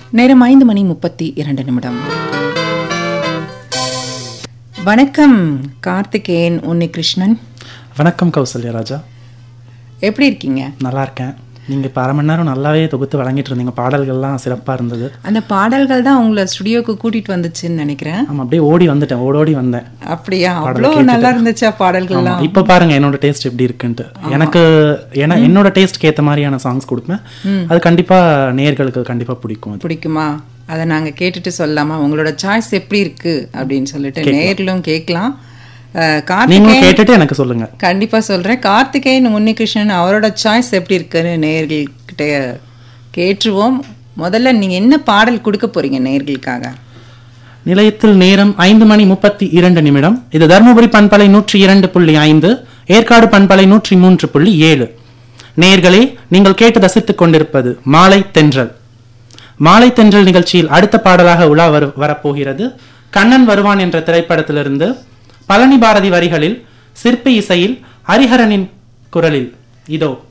நேரம் ஐந்து மணி முப்பத்தி இரண்டு நிமிடம் வணக்கம் கார்த்திகேயன் உன்னிகிருஷ்ணன் வணக்கம் கௌசல்யா ராஜா எப்படி இருக்கீங்க நல்லா இருக்கேன் நீங்கள் இப்போ அரை மணி நேரம் நல்லாவே தொகுத்து வழங்கிட்டு இருந்தீங்க பாடல்கள்லாம் சிறப்பாக இருந்தது அந்த பாடல்கள் தான் உங்களை ஸ்டுடியோக்கு கூட்டிட்டு வந்துச்சுன்னு நினைக்கிறேன் ஆமாம் அப்படியே ஓடி வந்துட்டேன் ஓடோடி வந்தேன் அப்படியா அவ்வளோ நல்லா இருந்துச்சா பாடல்கள்லாம் இப்போ பாருங்க என்னோட டேஸ்ட் எப்படி இருக்குன்ட்டு எனக்கு ஏன்னா என்னோட டேஸ்ட்க்கு ஏற்ற மாதிரியான சாங்ஸ் கொடுப்பேன் அது கண்டிப்பாக நேயர்களுக்கு கண்டிப்பாக பிடிக்கும் அது பிடிக்குமா அதை நாங்க கேட்டுட்டு சொல்லலாமா உங்களோட சாய்ஸ் எப்படி இருக்கு அப்படின்னு சொல்லிட்டு நேர்லும் கேட்கலாம் அஹ், கார்த்திகேயன் நீங்களும் கேட்டுட்டு எனக்கு சொல்லுங்க கண்டிப்பா சொல்றேன் கார்த்திகேயன் உன்னிகிருஷ்ணன் அவரோட சாய்ஸ் எப்படி இருக்குன்னு நேயர்கள்கிட்ட கேட்டுருவோம் முதல்ல நீங்க என்ன பாடல் கொடுக்க போறீங்க நேயர்களுக்காக நிலையத்தில் நேரம் ஐந்து மணி முப்பத்தி இரண்டு நிமிடம் இது தருமபுரி பண்பலை நூற்றி இரண்டு புள்ளி ஐந்து ஏற்காடு பண்பலை நூற்றி மூன்று புள்ளி ஏழு நேயர்களே நீங்கள் கேட்டு ரசித்துக் கொண்டிருப்பது மாலை தென்றல் மாலை தென்றல் நிகழ்ச்சியில் அடுத்த பாடலாக உலா வரு வரப்போகிறது கண்ணன் வருவான் என்ற திரைப்படத்திலிருந்து பழனி பாரதி வரிகளில் சிற்பி இசையில் ஹரிஹரனின் குரலில் இதோ